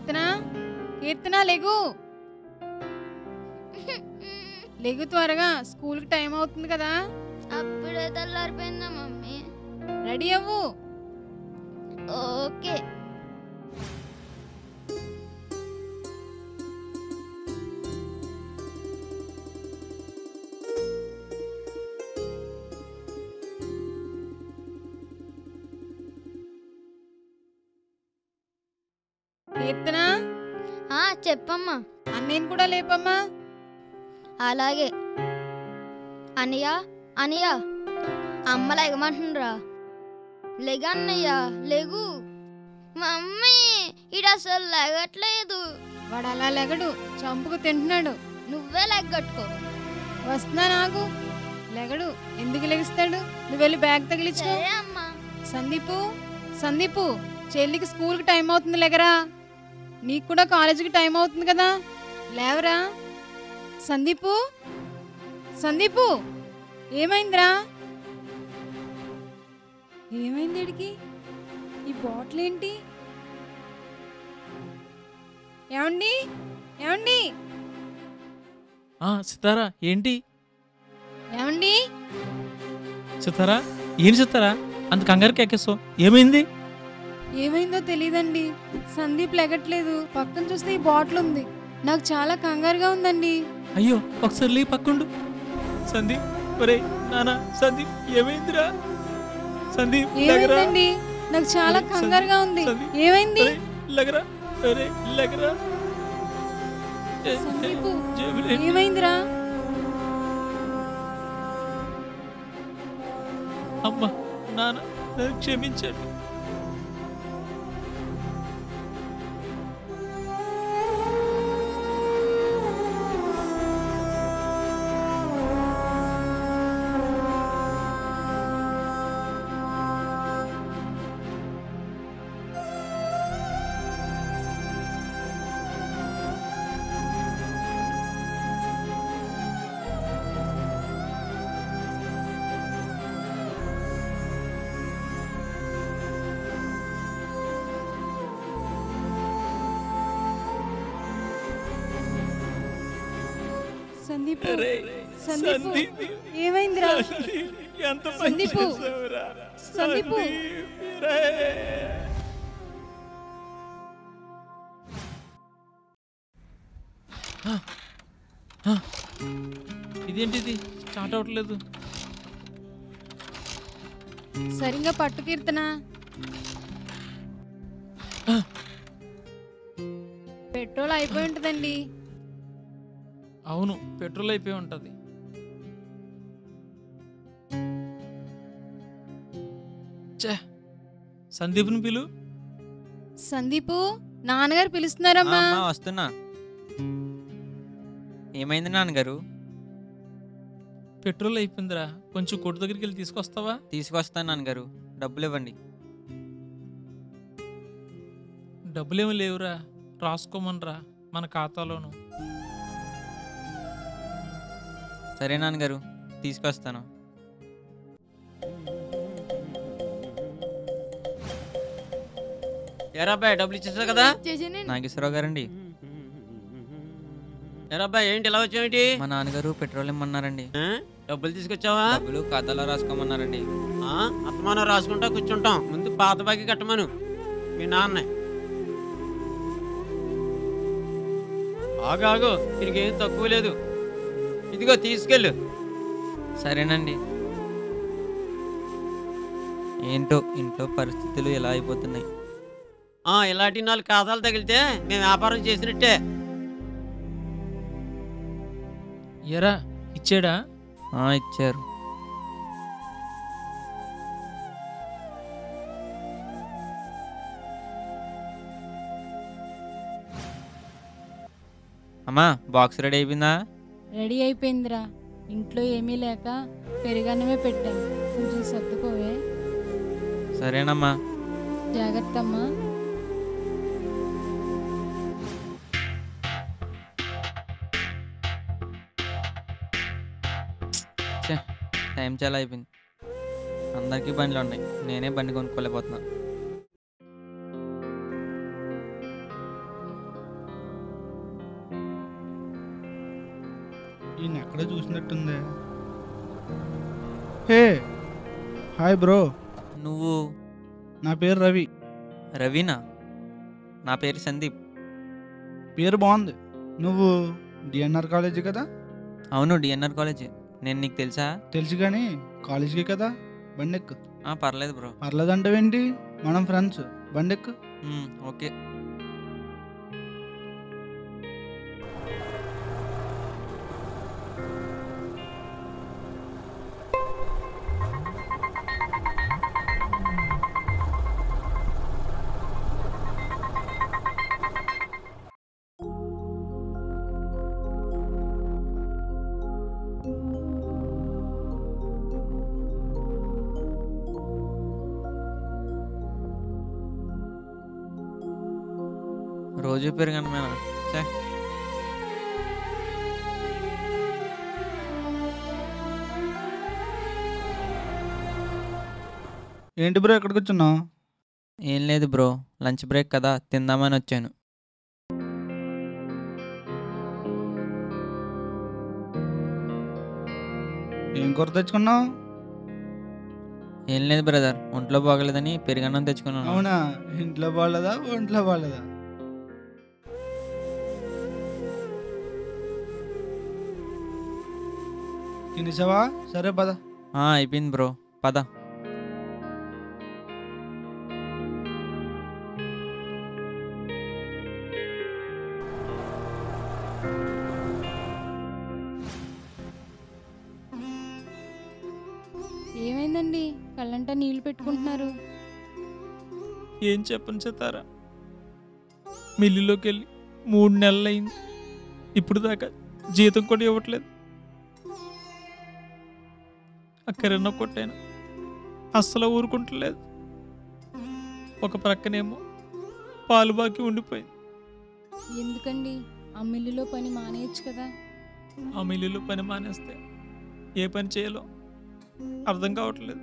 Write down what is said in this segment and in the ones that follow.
కీర్తన కీర్తన లెగు లెగు త్వరగా స్కూల్కి టైం అవుతుంది కదా అప్పుడే తెల్లారిపోయిందా మమ్మీ రెడీ అవ్వు ఓకే కీర్తన ఆ చెప్పమ్మా అన్నయ్యని కూడా లేపమ్మా అలాగే అనియా అనియా అమ్మ లెగమంటుండ్రా లెగ అన్నయ్య లెగు మమ్మీ ఇడు అసలు లెగట్లేదు వాడు అలా లెగడు చంపుకు తింటున్నాడు నువ్వే లెగ్గట్టుకో వస్తున్నా నాకు లెగడు ఎందుకు లెగిస్తాడు నువ్వు వెళ్ళి బ్యాగ్ తగిలించుకో సరే అమ్మా సందీపు సందీపు చెల్లికి స్కూల్కి టైం అవుతుంది లేగరా నీకు కూడా కాలేజీకి టైం అవుతుంది కదా లేవరా సందీపు సందీపు ఏమైందిరా ఏమైంది వీడికి ఈ బాటిల్ ఏంటి ఏమండి ఏమండి ఆ సితారా ఏంటి ఏమండి సితారా ఏంటి సితారా అంత కంగారుకి ఎక్కేస్తావు ఏమైంది ఏమైందో తెలియదండి సందీప్ లెగట్లేదు పక్కన చూస్తే ఈ బాటిల్ ఉంది నాకు చాలా కంగారుగా ఉందండి అయ్యో ఒకసారి లే పక్కుండు సందీప్ ఒరే నానా సందీప్ ఏమైందిరా సందీప్ లగరా ఏమైందండి నాకు చాలా ఒరేయ్, కంగారుగా ఉంది సందీప్, ఏమైంది ఒరేయ్, లగరా ఒరే లగరా ఏ, ఏ, సందీపు జేబులో ఏంటి? ఏమైందిరా అమ్మ నాన్న నన్ను క్షమించండి సందీప్ అరే సందీపు సందీప్ ఏమైందిరా సందీప్, ఎంత పని సందీపు, చేసావురా? సందీపు. సందీప్, రే. ఆ, ఆ, ఇదేంటిది స్టార్ట్ అవ్వట్లేదు సరిగ్గా పట్టు కీర్తన ఆ. పెట్రోల్ అయిపోయి ఉంటుందండి అవును పెట్రోల్ అయిపోయి ఉంటది ఛే సందీప్ని పిలు సందీపు నాన్నగారు పిలుస్తున్నారమ్మా అమ్మా వస్తున్నా ఏమైంది నాన్నగారు పెట్రోల్ అయిపోయిందిరా కొంచెం కొట్టు దగ్గరికి వెళ్ళి తీసుకొస్తావా తీసుకొస్తాను నాన్నగారు డబ్బులు ఇవ్వండి డబ్బులేమి లేవురా రాసుకోమనరా మన ఖాతాలోను సరే నాన్నగారు తీసుకొస్తాను ఎరాబాయ్ డబ్బులు ఇచ్చేసావు కదా నాగేశ్వరరావు గారండి ఎరాబాయ్ ఏంటి ఇలా వచ్చావేంటి మా నాన్నగారు పెట్రోల్ ఇమ్మన్నారండి ఆ? డబ్బులు తీసుకొచ్చావా డబ్బులు ఖాతాలో రాసుకోమన్నారండి ఆ? అత్తమానం రాసుకుంటా కూర్చుంటాం ముందు పాత బాకి కట్టమను మీ నాన్న ఆగు ఆగు దీనికి ఏం తక్కువ లేదు ఇదిగో తీసుకెళ్ళు సరేనండి ఏంటో ఇంట్లో పరిస్థితులు ఎలా అయిపోతున్నాయి ఆ ఇలాంటి నాలుగు ఖాతాలు తగిలితే మేము వ్యాపారం చేసినట్టే ఎరా ఇచ్చాడా ఆ, ఇచ్చారు అమ్మా బాక్స్ రెడీ అయిపోయిందా రెడీ అయిపోయిందిరా ఇంట్లో ఏమీ లేక పెరుగన్నమే పెట్టాను కొంచెం సర్దుకోవే సరేనమ్మా జాగ్రత్త అమ్మా టైం చాలా అయిపోయింది అందరికీ బండ్లు ఉన్నాయి నేనే బండి కొనుక్కోలేకపోతున్నా ఈయన ఎక్కడో చూసినట్టుంది హే హాయ్ బ్రో నువ్వు నా పేరు రవి రవీనా నా పేరు సందీప్ పేరు బాగుంది నువ్వు డిఎన్ఆర్ కాలేజీ కదా అవును డిఎన్ఆర్ కాలేజ్ నేను నీకు తెలుసా తెలుసు కానీ కాలేజీకి కదా బండెక్కు ఆ, పర్లేదు బ్రో పర్లేదంటావేంటి మనం ఫ్రెండ్స్ బండెక్కు మ్మ్, ఓకే రోజు పెరిగాను మేనా సే ఏంటి బ్రో ఎక్కడికి వచ్చున్నావు ఏం లేదు బ్రో లంచ్ బ్రేక్ కదా తిందామని వచ్చాను ఏం కూర తెచ్చుకున్నావు ఏం లేదు బ్రదర్ ఒంట్లో బాగలేదని పెరుగన్నం తెచ్చుకున్నాను అవునా ఇంట్లో బాగాలేదా ఒంట్లో బాగాలేదా తినేసావా సరే పద ఆ, అయిపోయింది బ్రో పద ఏమైందండి కళ్ళంటా నీళ్లు పెట్టుకుంటున్నారు ఏం చెప్పను చెతారా మిల్లులోకి వెళ్ళి మూడు నెలలు అయింది ఇప్పుడు దాకా జీతం కూడా ఇవ్వట్లేదు అక్కడన్న కొట్టాను అస్సలు ఊరుకుంటలేదు ఒక ప్రక్కనేమో పాలు బాకి ఉండిపోయింది ఎందుకండి ఆ మిల్లులో పని మానేయచ్చు కదా ఆ మిల్లులో పని మానేస్తే ఏ పని చేయాలో అర్థం కావట్లేదు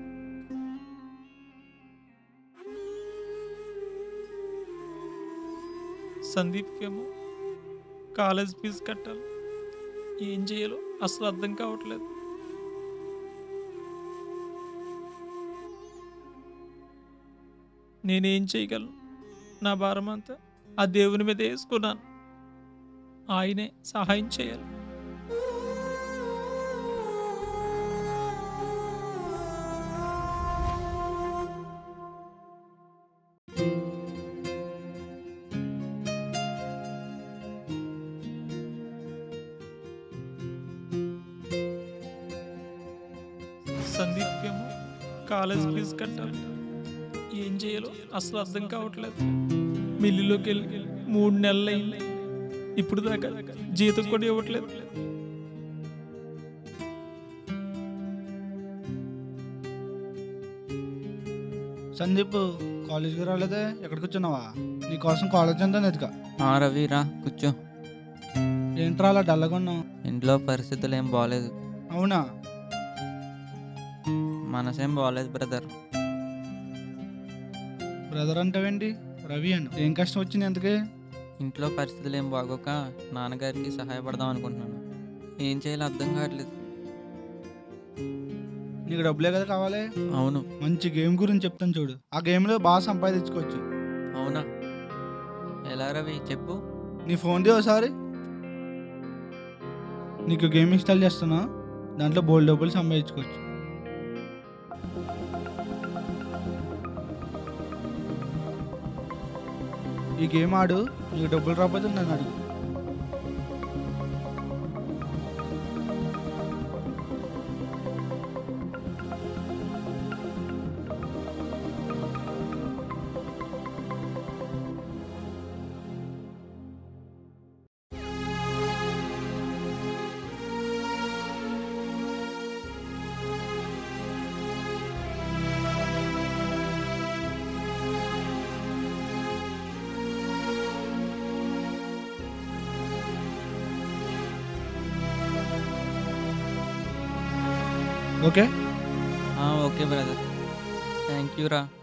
సందీప్కేమో కాలేజ్ ఫీజు కట్టాలి ఏం చేయాలో అసలు అర్థం కావట్లేదు నేనేం చేయగలను నా భారం అంతా ఆ దేవుని మీద వేసుకున్నాను ఆయనే సహాయం చేయాలి సందీప్కేమో కాలేజ్ ఫీజు కట్టాలి ఏం చేయాలో అసలు అర్థం కావట్లేదు మిల్లులోకి వెళ్ళి మూడు నెలలు అయింది ఇప్పుడు దాకా జీతం కూడా ఇవ్వట్లేదు సందీప్ కాలేజీకి రాలేదే ఎక్కడికి వచ్చున్నావా నీకోసం కాలేజ్ అంతా నెతిక ఆ, రవి రా కూర్చో ఏంట్రా అలా డల్లగా ఉన్నావు ఇంట్లో పరిస్థితులు ఏం బాగలేదు అవునా మనసేం బాగలేదు బ్రదర్ బ్రదర్ అంటావేంటి రవి అని ఏం కష్టం వచ్చింది ఎందుకే ఇంట్లో పరిస్థితులు ఏం బాగోక నాన్నగారికి సహాయపడదాం అనుకుంటున్నాను ఏం చేయాలో అర్థం కావట్లేదు నీకు డబ్బులే కదా కావాలి అవును మంచి గేమ్ గురించి చెప్తాను చూడు ఆ గేమ్లో బాగా సంపాదించుకోవచ్చు అవునా ఎలా రవి చెప్పు నీ ఫోన్ ది ఒకసారి నీకు గేమ్ ఇన్స్టాల్ చేస్తున్నా దాంట్లో బోల్డ్ డబ్బులు సంపాదించుకోవచ్చు ఈ గేమ్ ఆడు నీకు డబ్బులు రాకపోతే నన్ను అడుగు ఓకే ఆ, ఓకే బ్రదర్ థ్యాంక్ యూ రా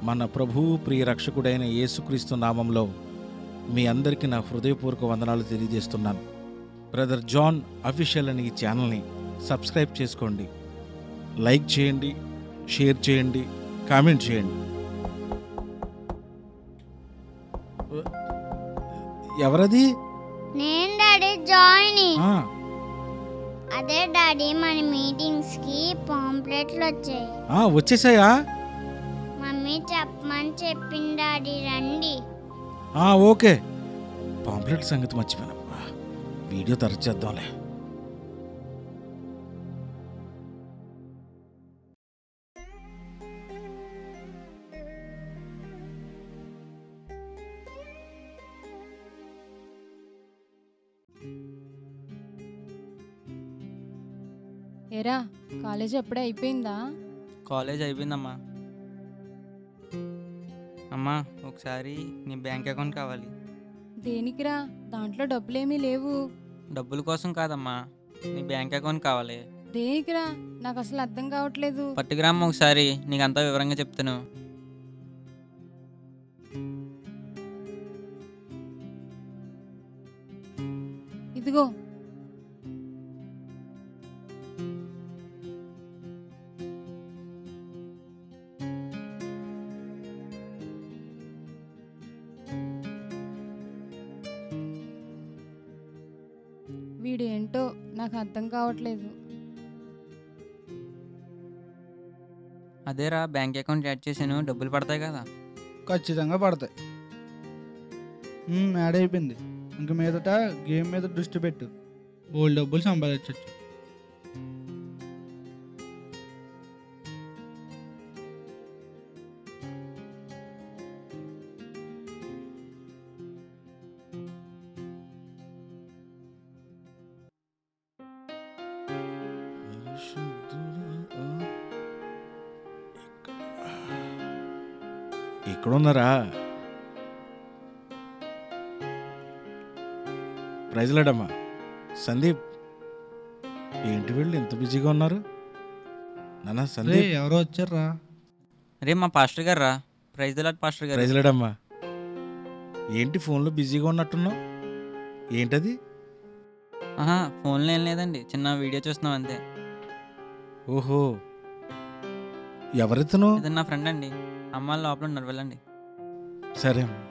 మన ప్రభువు ప్రియ రక్షకుడైన యేసుక్రీస్తు నామంలో మీ అందరికీ నా హృదయపూర్వక వందనాలు తెలియజేస్తున్నాను బ్రదర్ జాన్ అఫీషియల్ అనే ఈ ఛానల్ని సబ్స్క్రైబ్ చేసుకోండి లైక్ చేయండి షేర్ చేయండి కామెంట్ చేయండి ఎవరది నేను డాడీ జాయిన్ ఆ, అదే డాడీ మన మీటింగ్స్ కి పాంప్లెట్లు వచ్చాయి ఆ, వచ్చేసాయా మమ్మీ చెప్పమని చెప్పింది డాడీ రండి ఆ, ఓకే పాంప్లెట్ సంగతి మర్చిపోయానమ్మా వీడియో తరచు చేద్దాంలే ఎరా కాలేజ్ అప్పుడే అయిపోయిందా కాలేజ్ అయిపోయిందమ్మా అమ్మా ఒకసారి నీ బ్యాంక్ అకౌంట్ కావాలి దేనికిరా దాంట్లో డబ్బులేమీ లేవు డబ్బుల కోసం కాదమ్మా నీ బ్యాంక్ అకౌంట్ కావాలి దేనికిరా నాకు అసలు అర్థం కావట్లేదు పట్టుకురామ్మ ఒకసారి నీకు అంతా వివరంగా చెప్తాను ఇదిగో వీడు ఏంటో నాకు అర్థం కావట్లేదు అదేరా బ్యాంక్ అకౌంట్ యాడ్ చేశాను డబ్బులు పడతాయి కదా ఖచ్చితంగా పడతాయి మ్మ్, యాడ్ అయిపోయింది ఇంక మీదట గేమ్ మీద దృష్టి పెట్టు బోల్డ్ డబ్బులు సంపాదించవచ్చు ఇక్కడ ఉన్నారా ప్రైజ్లాడమ్మా సందీప్ ఏంటి వీళ్ళు ఇంత బిజీగా ఉన్నారు నాన్న రే సందీప్ ఎవరో వచ్చారా రే మా పాస్టర్ గారు రా ప్రైజ్ దిలాట్ పాస్టర్ గారు ప్రైజ్లాడమ్మా ఏంటి ఫోన్లో బిజీగా ఉన్నట్టున్నావు ఏంటది ఆహా ఫోన్లో ఏం లేదండి చిన్న వీడియో చూస్తున్నాం అంతే ఓహో ఎవరితను ఇది నా ఫ్రెండ్ అండి అమ్మ లోపల ఉన్నారు వెళ్ళండి సరే అమ్మా.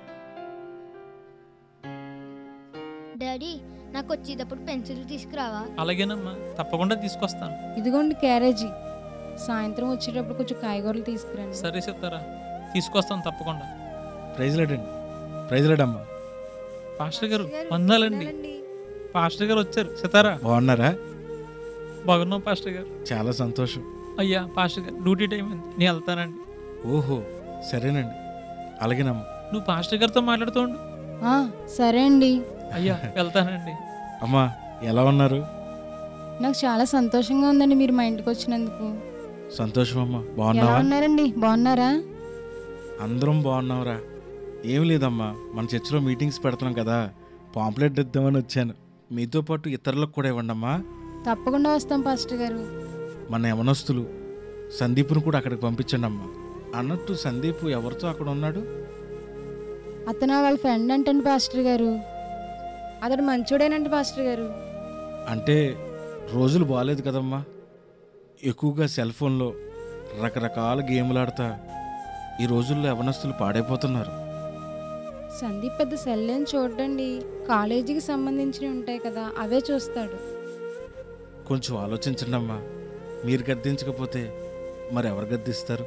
డాడీ నాకు వచ్చేటప్పుడు పెన్సిల్ తీసుకురావా అలాగేనమ్మా తప్పకుండా తీసుకొస్తాను ఇదిగోండి క్యారేజీ సాయంత్రం వచ్చేటప్పుడు కొంచెం కాయగూరలు తీసుకురండి సరే సితారా తీసుకొస్తాను తప్పకుండా ప్రైజ్లాడండి ప్రైజ్లాడమ్మా పాస్టర్ గారు వందాలండి పాస్టర్ గారు వచ్చారు సితారా బాగున్నారా బాగున్నాం పాస్టర్ గారు చాలా సంతోషం అయ్యా పాస్టర్ గారు డ్యూటీ టైం అయింది నేను వెళ్తానండి ఓహో సరేనండి అలాగేనమ్మా నువ్వు పాస్టర్ గారితో మాట్లాడుతూ ఉండు ఆ, సరే అండి అయ్యా వెళ్తానండి అమ్మా ఎలా ఉన్నారు నాకు చాలా సంతోషంగా ఉందండి మీరు మా ఇంటికి వచ్చినందుకు సంతోషం అమ్మా ఎలా బాగున్నావా ఉన్నారండి బాగున్నారా అందరం బాగున్నావురా ఏం లేదమ్మా మన చర్చిలో మీటింగ్స్ పెడుతున్నాం కదా పాంప్లెట్ ఇద్దామని వచ్చాను మీతో పాటు ఇతరులకు కూడా ఇవ్వండి అమ్మా తప్పకుండా వస్తాం పాస్టర్ గారు మన యమనస్తులు సందీప్ను కూడా అక్కడికి పంపించండి అమ్మా అన్నట్టు సందీప్ ఎవరితో అక్కడ ఉన్నాడు అతను వాళ్ళ ఫ్రెండ్ అంటండి పాస్టర్ గారు అతడు మంచోడేనండి పాస్టర్ గారు అంటే రోజులు బాగాలేదు కదమ్మా ఎక్కువగా సెల్ ఫోన్లో రకరకాల గేములు ఆడతా ఈ రోజుల్లో యవనస్తులు పాడైపోతున్నారు సందీప్ పెద్ద సెల్లేని చూడండి కాలేజీకి సంబంధించినవి ఉంటాయి కదా అవే చూస్తాడు కొంచెం ఆలోచించండి అమ్మా మీరు గద్దించకపోతే మరి ఎవరు గద్దిస్తారు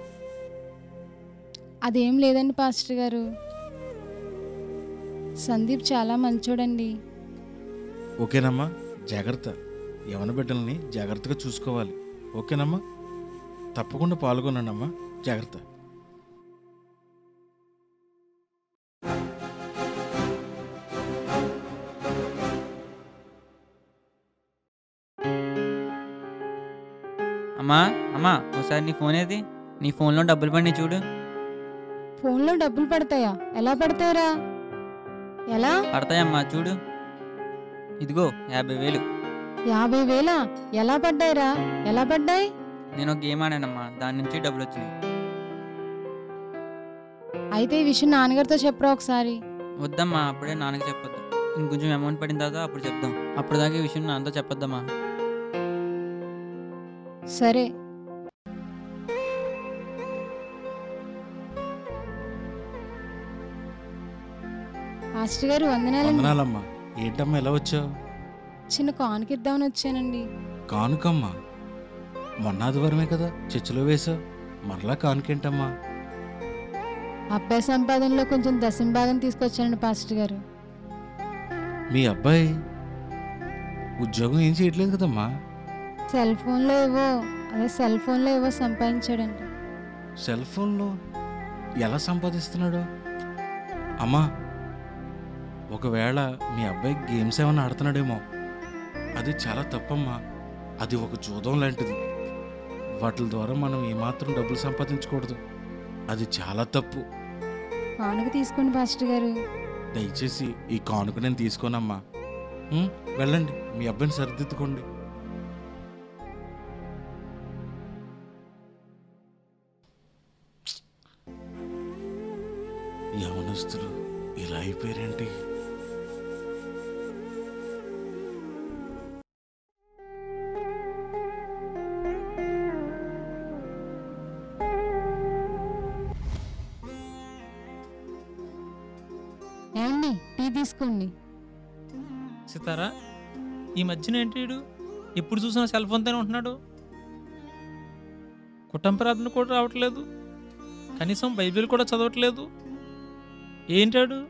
అదేం లేదండి పాస్టర్ గారు సందీప్ చాలా మంచోడండి ఓకేనమ్మా జాగ్రత్త యవన బిడ్డల్ని జాగ్రత్తగా చూసుకోవాలి ఓకేనమ్మా తప్పకుండా పాల్గొనండి అమ్మా జాగ్రత్త అమ్మా అమ్మా ఒకసారి నీ ఫోన్ ఏది నీ ఫోన్లో డబ్బులు పడి చూడు ఫోన్లో డబ్బులు పడతాయా ఎలా పడతాయరా ఎలా పడతాయమ్మా చూడు ఇదిగో యాభై వేలు యాభై వేలా ఎలా పడ్డాయిరా ఎలా పడ్డాయి నేను ఒక గేమ్ ఆడానమ్మా దాని నుంచి డబ్బులు వచ్చినాయి అయితే ఈ విషయం నాన్నగారితో చెప్పరా ఒకసారి వద్దమ్మా అప్పుడే నాన్నకి చెప్పొద్దు ఇంకొంచెం అమౌంట్ పడిన తర్వాత అప్పుడు చెప్దాం అప్పుడు దాకా ఈ విషయం నాన్నతో చెప్పొద్దమ్మా సరే మాస్టర్ గారు వందనాలండి వందనాలమ్మా ఏంటమ్మా ఎలా వచ్చావు చిన్న కానుకిద్దామని వచ్చానండి కానుకమ్మా మొన్న ఆదివారమే కదా చర్చిలో వేశావు మరలా కానుకేంటమ్మా అబ్బాయి సంపాదనలో కొంచెం దశంభాగం తీసుకొచ్చానండి పాస్టర్ గారు మీ అబ్బాయి ఉద్యోగం ఏం చేయట్లేదు కదమ్మా సెల్ ఫోన్లో ఏవో అదే సెల్ ఫోన్లో ఏవో సంపాదించాడండి సెల్ ఫోన్లో ఎలా సంపాదిస్తున్నాడు అమ్మా ఒకవేళ మీ అబ్బాయి గేమ్స్ ఏమైనా ఆడుతున్నాడేమో అది చాలా తప్పమ్మా అది ఒక జూదం లాంటిది వాటి ద్వారా మనం ఏమాత్రం డబ్బులు సంపాదించకూడదు అది చాలా తప్పు కానుక తీసుకోండి పాస్టర్ గారు దయచేసి ఈ కానుక నేను తీసుకోనమ్మా ఉం? వెళ్ళండి మీ అబ్బాయిని సరిదిద్దుకోండి యవనస్తులు ఇలా అయిపోయారేంటి ఏమండి టీ తీసుకోండి సితారా ఈ మధ్యన ఏంటి వీడు ఎప్పుడు చూసినా సెల్ ఫోన్తోనే ఉంటున్నాడు కుటుంబరాధన కూడా రావట్లేదు కనీసం బైబిల్ కూడా చదవట్లేదు ఏంటాడు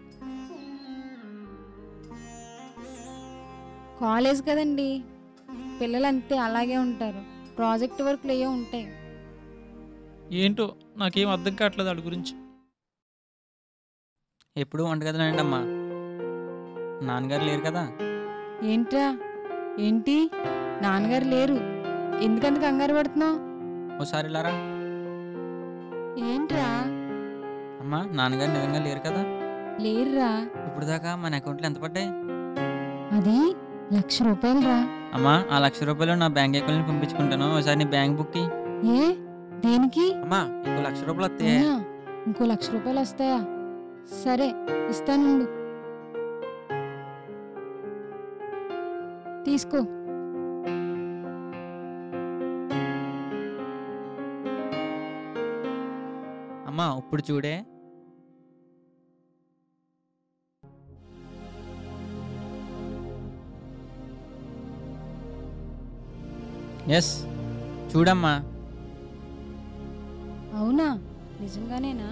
కాలేజ్ కదండి పిల్లలు అంతే అలాగే ఉంటారు ప్రాజెక్ట్ వర్క్లు ఏవో ఉంటాయి ఏంటో నాకేం అర్థం కావట్లేదు వాడి గురించి ఎప్పుడు వంటగదిలో అమ్మా నాన్నగారు లేరు కదా ఏంట్రా ఏంటి నాన్నగారు లేరు ఎందుకంత కంగారు పడుతున్నావు ఓసారి ఇలారా ఏంట్రా అమ్మా నాన్నగారు నిజంగా లేరు కదా లేరురా ఇప్పుడు దాకా మన అకౌంట్లో ఎంత పడ్డాయి అది లక్ష రూపాయలు రా అమ్మా ఆ లక్ష రూపాయలు నా బ్యాంక్ అకౌంట్ని పంపించుకుంటాను ఒకసారి నీ బ్యాంక్ బుక్కి ఏ దేనికి అమ్మా ఇంకో లక్ష రూపాయలు వస్తాయి అవునా ఇంకో లక్ష రూపాయలు వస్తాయా సరే ఇస్తానుండు తీసుకో అమ్మా ఇప్పుడు చూడే ఎస్ చూడమ్మా అవునా నిజంగానేనా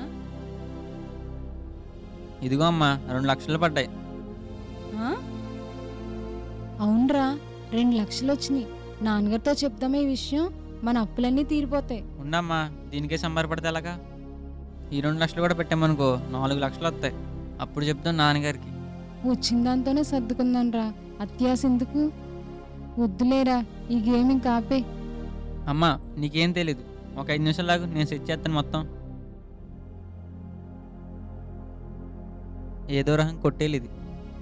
ఇదిగో అమ్మా రెండు లక్షలు పడ్డాయి ఆ? అవునరా రెండు లక్షలు వచ్చినాయి నాన్నగారితో చెప్దామా ఈ విషయం మన అప్పులన్నీ తీరిపోతాయి ఉండమ్మా దీనికే సంబరపడితే ఎలాగా ఈ రెండు లక్షలు కూడా పెట్టామనుకో నాలుగు లక్షలు వస్తాయి అప్పుడు చెప్తాం నాన్నగారికి వచ్చిన దాంతోనే సర్దుకుందాంరా అత్యాస ఎందుకు వద్దులేరా ఈ గేమ్ ఇంకా ఆపే అమ్మా నీకేం తెలీదు ఒక ఐదు నిమిషాలు లాగు నేను సెట్ చేస్తాను మొత్తం ఏదో రకం కొట్టేది ఇది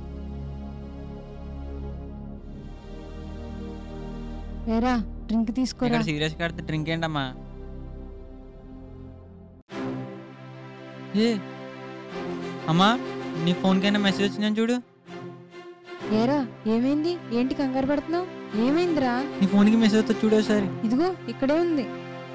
వేరా డ్రింక్ తీసుకోరా ఇక్కడ సీరియస్ కడితే డ్రింక్ ఏంటమ్మా ఏ అమ్మా నీ ఫోన్కైనా మెసేజ్ వచ్చిందని చూడు ఏరా ఏమైంది ఏంటి కంగారు పడుతున్నావు ఏమైందిరా నీ ఫోన్కి మెసేజ్ వస్తుంది చూడు ఒకసారి ఇదిగో ఇక్కడే ఉంది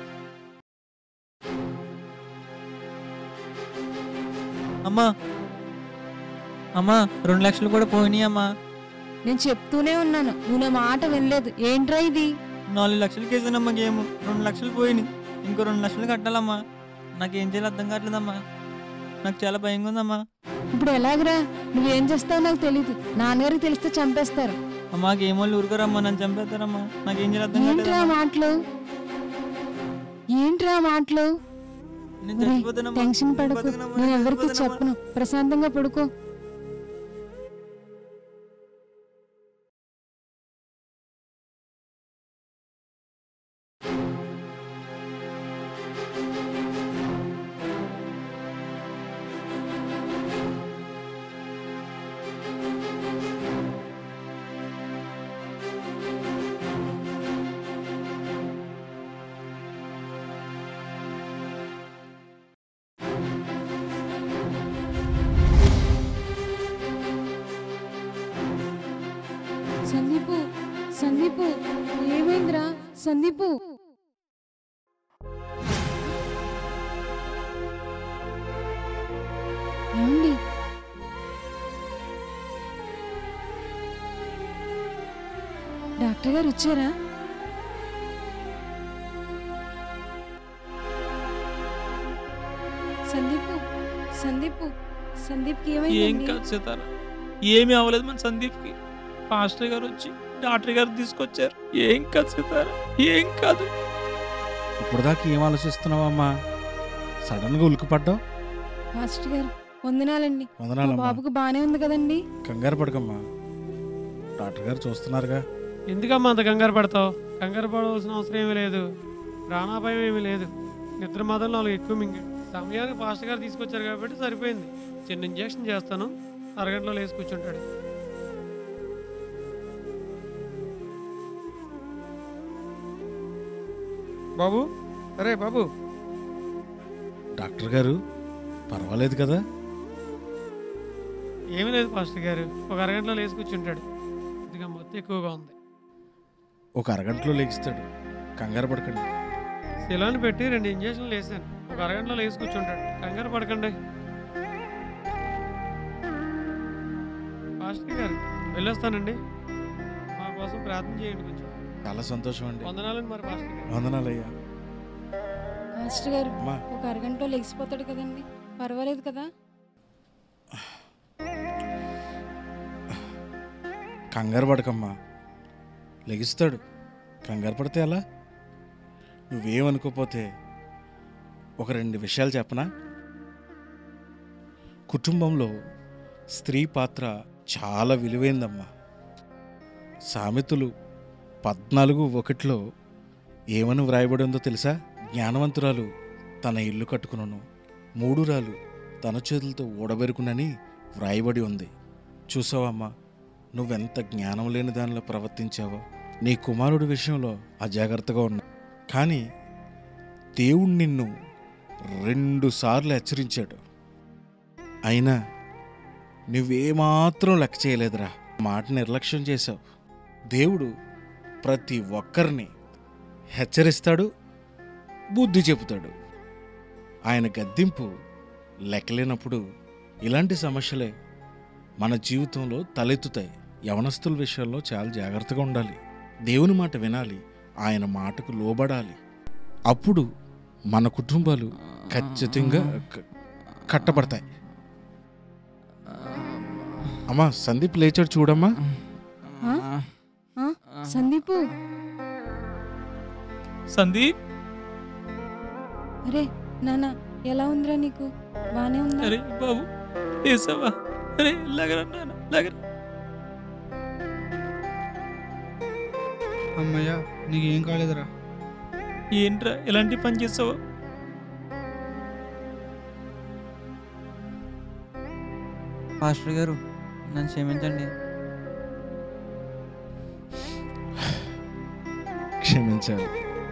అమ్మా అమ్మా రెండు లక్షలు కూడా పోయినాయి అమ్మా నేను చెప్తూనే ఉన్నాను నువ్వు నా మాట వినలేదు ఏంట్రా ఇది నాలుగు లక్షలు కేసానమ్మా గేమ్ రెండు లక్షలు పోయినాయి ఇంకో రెండు లక్షలు కట్టాలమ్మా నాకేం చేయాలో అర్థం కావట్లేదమ్మా నాకు చాలా భయంగా ఉందమ్మా ఇప్పుడు ఎలాగరా నువ్వేం చేస్తావో నాకు తెలియదు నాన్నగారికి తెలిస్తే చంపేస్తారు అమ్మా గేమ్ వాళ్ళు ఊరుకోరమ్మా నన్ను చంపేస్తారమ్మా నాకేం చేయాలో అర్థం ఏంట్రా కావట్లేదమ్మా మాటలు ఏంట్రా మాటలు నేను ఒరేయ్, చచ్చిపోతానమ్మా. టెన్షన్ పడకు బతకనమ్మా, నేను నేను ఎవరికి చచ్చిపోతానమ్మా. చెప్పను ప్రశాంతంగా పడుకో ఏమైందిరా సందీపు ఏమండి డాక్టర్ గారు వచ్చారా సందీపు సందీపు సందీప్కి ఏం ఏమైంది కాదు సీతారా ఏమీ అవ్వలేదు మన సందీప్కి పాస్టర్ గారు వచ్చి డాక్టర్ గారు తీసుకొచ్చారు ఏం కాదు సీతారా ఏం కాదు ఇప్పుడు దాకా ఏం ఆలోచిస్తున్నావమ్మా సడన్గా ఉలికిపడ్డావు మాస్టర్ గారు వందనాలండి మా వందనాలమ్మా బాబుకు బానే ఉంది కదండి కంగారు పడకమ్మా డాక్టర్ గారు చూస్తున్నారుగా ఎందుకమ్మా అంత కంగారు పడతావు కంగారు పడవలసిన అవసరం ఏమీ లేదు ప్రాణాపాయం ఏమీ లేదు నిద్ర మాత్రం నాలుగు ఎక్కువ మింగి సమయానికి పాస్టర్ గారు తీసుకొచ్చారు కాబట్టి సరిపోయింది చిన్న ఇంజెక్షన్ చేస్తాను అరగంటలో లేచి కూర్చుంటాడు బాబు అరే బాబు డాక్టర్ గారు పర్వాలేదు కదా ఏమీ లేదు పాస్టర్ గారు ఒక అరగంటలో లేచి కూర్చుంటాడు ఇదిగా మొత్తం ఎక్కువగా ఉంది ఒక అరగంటలో లెగిస్తాడు కంగారు పడకండి శిలాన్ని పెట్టి రెండు ఇంజక్షన్లు వేసాను ఒక అరగంటలో లేచి కూర్చుంటాడు కంగారు పడకండి పాస్టర్ గారు వెళ్ళొస్తానండి మా కోసం ప్రార్థన చేయండి కొంచెం చాలా సంతోషం అండి వందనాలండి మరి పాస్టర్ గారు వందనాలయ్యా మాస్టర్ గారు అమ్మా ఒక అరగంటలో లెగిసిపోతాడు కదండి పర్వాలేదు కదా కంగారు పడకమ్మా లెగిస్తాడు కంగారు పడితే ఎలా నువ్వేమనుకోపోతే ఒక రెండు విషయాలు చెప్పనా కుటుంబంలో స్త్రీ పాత్ర చాలా విలువైందమ్మా సామెతలు పద్నాలుగు ఒకటిలో ఏమని వ్రాయబడి ఉందో తెలుసా జ్ఞానవంతురాలు తన ఇల్లు కట్టుకునను మూడురాలు తన చేతులతో ఊడబెరుకునని వ్రాయబడి ఉంది చూసావమ్మా నువ్వెంత జ్ఞానం లేని దానిలో ప్రవర్తించావో నీ కుమారుడి విషయంలో అజాగ్రత్తగా ఉన్నా కానీ దేవుడు నిన్ను రెండు సార్లు హెచ్చరించాడు అయినా నువ్వేమాత్రం లెక్క చేయలేదురా మాట నిర్లక్ష్యం చేశావు దేవుడు ప్రతి ఒక్కరిని హెచ్చరిస్తాడు బుద్ధి చెబుతాడు ఆయన గద్దింపు లెక్కలేనప్పుడు ఇలాంటి సమస్యలే మన జీవితంలో తలెత్తుతాయి యవనస్తుల విషయంలో చాలా జాగ్రత్తగా ఉండాలి దేవుని మాట వినాలి ఆయన మాటకు లోబడాలి అప్పుడు మన కుటుంబాలు ఖచ్చితంగా క- కట్టబడతాయి అమ్మా సందీప్ లేచాడు చూడమ్మా ఆ? ఆ? సందీపు సందీప్ అరే నాన్న ఎలా ఉందిరా నీకు బానే ఉందా అరే బాబు వేసావా అరే లగరా నాన్న లగరా అమ్మయ్య నీకేం కాలేదురా ఏంట్రా ఎలాంటి పని చేసావు పాస్టర్ గారు నన్ను క్షమించండి క్షమించాలి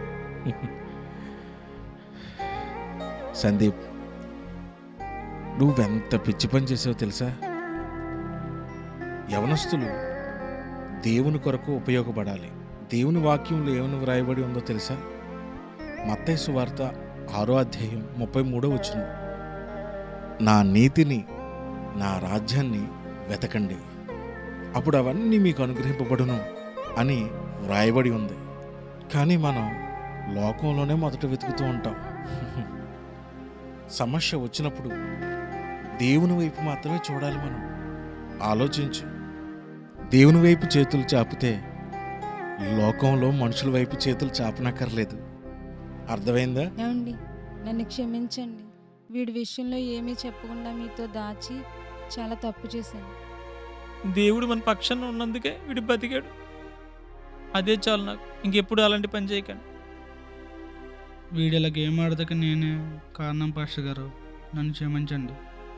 సందీప్ నువ్వెంత పిచ్చి పని చేసావో తెలుసా యవనస్తులు దేవుని కొరకు ఉపయోగపడాలి దేవుని వాక్యంలో ఏమని వ్రాయబడి ఉందో తెలుసా మత్తైసు వార్త ఆరో అధ్యాయం ముప్పై మూడో వచ్చిన నా నీతిని నా రాజ్యాన్ని వెతకండి అప్పుడు అవన్నీ మీకు అనుగ్రహింపబడును అని వ్రాయబడి ఉంది కానీ మనం లోకంలోనే మొదట వెతుకుతూ ఉంటాం సమస్య వచ్చినప్పుడు దేవుని వైపు మాత్రమే చూడాలి మనం ఆలోచించు దేవుని వైపు చేతులు చాపితే లోకంలో మనుషుల వైపు చేతులు చాపనక్కర్లేదు అర్థమైందా ఏమండి నన్ను క్షమించండి వీడి విషయంలో ఏమీ చెప్పకుండా మీతో దాచి చాలా తప్పు చేశాను దేవుడు మన పక్షాన ఉన్నందుకే వీడు బతికాడు అదే చాలు నాకు ఇంకెప్పుడు అలాంటి పని చేయకండి వీడిలా గేమ్ ఆడదాక నేనే కారణం పాస్టర్ గారు నన్ను క్షమించండి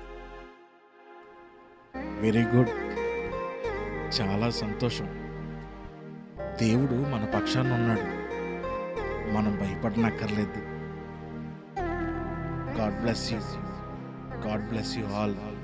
వెరీ గుడ్ చాలా సంతోషం దేవుడు మన పక్షాన ఉన్నాడు మనం భయపడనక్కర్లేదు God bless you God bless you all